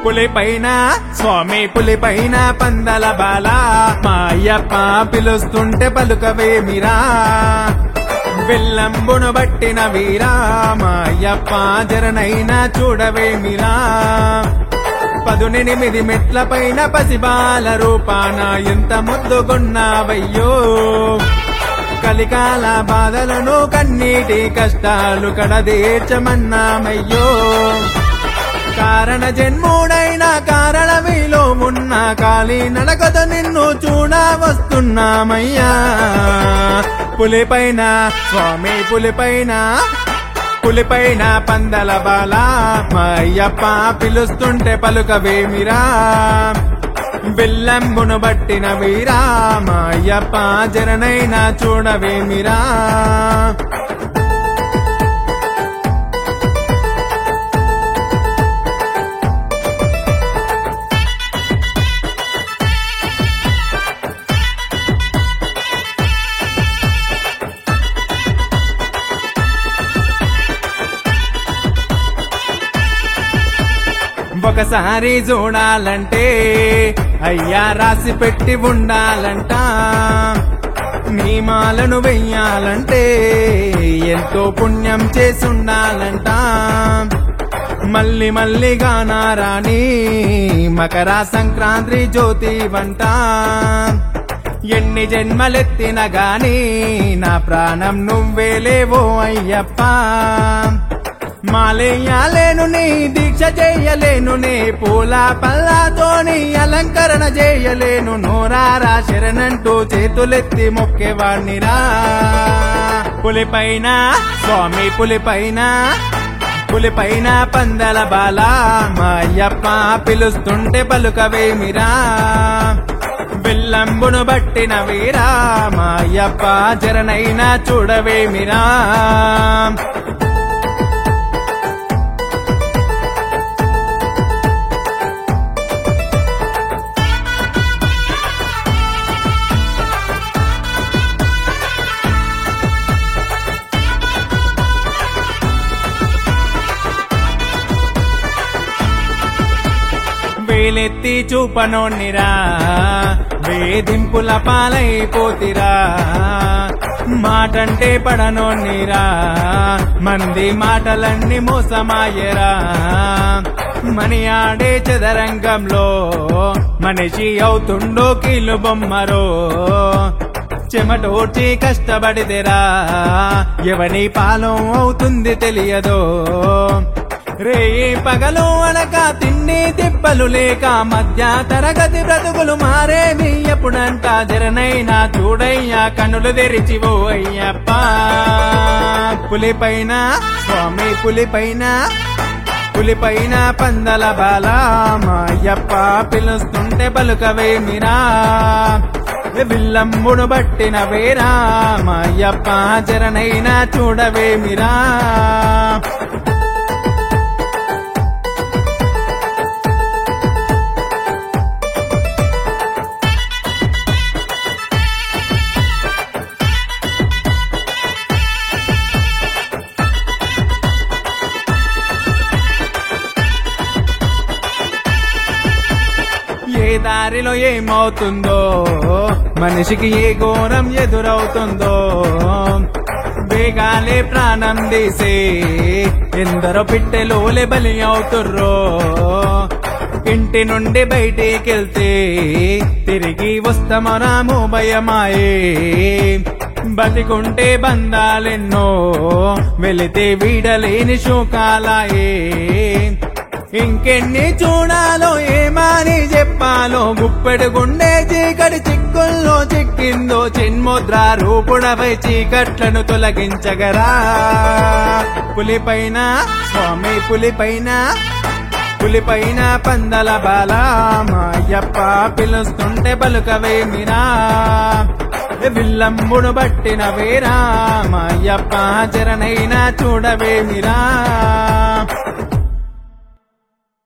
పులిపైన స్వామి పులిపైన పందల బాల మా అయ్యప్ప పిలుస్తుంటే పలుకవేమిరా విల్లంబును బట్టిన వీరా మా అయ్యప్ప జరనైనా చూడవేమిరా పదునెనిమిది మెట్ల పైన పసిబాల రూపాన ఎంత ముద్దుగున్నావయ్యో కలికాల బాధలను కన్నీటి కష్టాలు కడదీర్చమన్నామయ్యో కారణ జన్ముడైన కారణమిలో ఉన్న కాలి నడకతో నిన్ను చూడ వస్తున్నామయ్యా పులిపైన స్వామి పులిపైన పులిపైన పందల బాల మా అయ్యప్ప పిలుస్తుంటే పలుకవేమిరా బిల్లంబును బట్టిన వీరా మా అయ్యప్ప జరనైనా చూడవేమిరా ఒకసారి చూడాలంటే అయ్యా రాసి పెట్టి ఉండాలంట నియమాలను వెయ్యాలంటే ఎంతో పుణ్యం చేసి ఉండాలంట మళ్ళీ మళ్ళీగా నారాని మకర సంక్రాంతి జ్యోతి వంట ఎన్ని జన్మలెత్తిన గాని నా ప్రాణం నువ్వేలేవో అయ్యప్ప మాలేయాలేను నీ దీక్ష చేయలేను నే పూల పల్లాతోని అలంకరణ చేయలేను నోరారా శరణంటూ చేతులెత్తి మొక్కేవాణ్ణిరా పులిపైన స్వామి పులిపైన పులిపైన పందల బాల మా అయ్యప్ప పిలుస్తుంటే పలుకవేమిరా బిల్లంబును బట్టిన వీరా మా అయ్యప్ప జరనైనా చూడవేమిరా వేలెత్తి చూపనోన్నిరా వేధింపుల పాలైపోతిరా మాటంటే పడనోన్నిరా మంది మాటలన్నీ మోసమాయరా మని ఆడే చదరంగంలో మనిషి అవుతుండో కీలు బొమ్మరో చెమటోడ్చి కష్టపడితేరా ఎవని పాలం అవుతుంది తెలియదో రే పగలు అనక తిండి తిప్పలు లేక మధ్య తరగతి బ్రతుకులు మారేవి ఎప్పుడంట జరనైనా చూడయ్యా కనులు తెరిచివో అయ్యప్ప పులిపైన స్వామి పులిపైన పులిపైన పందల బాల మా అయ్యప్ప పిలుస్తుంటే పలుకవేమిరా విల్లంబును బట్టిన వేరా మా అయ్యప్ప జరనైనా చూడవేమిరా ఏ దారిలో ఏమవుతుందో మనిషికి ఏ ఘోరం ఎదురవుతుందో వేగాలే ప్రాణం తీసే ఎందరో పిట్టెలోలే బలి అవుతుర్రో ఇంటి నుండి బయటికెళ్తే తిరిగి వస్తామరాము భయమాయే బతికుంటే బంధాలెన్నో వెళితే వీడలేని శోకాలాయే ఇంకెన్ని చూడాలో ఏమాని చెప్పాలో గుప్పెడు గుండె చీకటి చిక్కుల్లో చిక్కిందో చిన్ముద్ర రూపుడపై చీకట్లను తొలగించగరా పులిపైన స్వామి పులిపైన పులిపైన పందల బాల మా అయ్యప్ప పిలుస్తుంటే పలుకవేమిరా విల్లంబును బట్టిన వేరా మా అయ్యప్ప జరనైనా చూడవేమిరా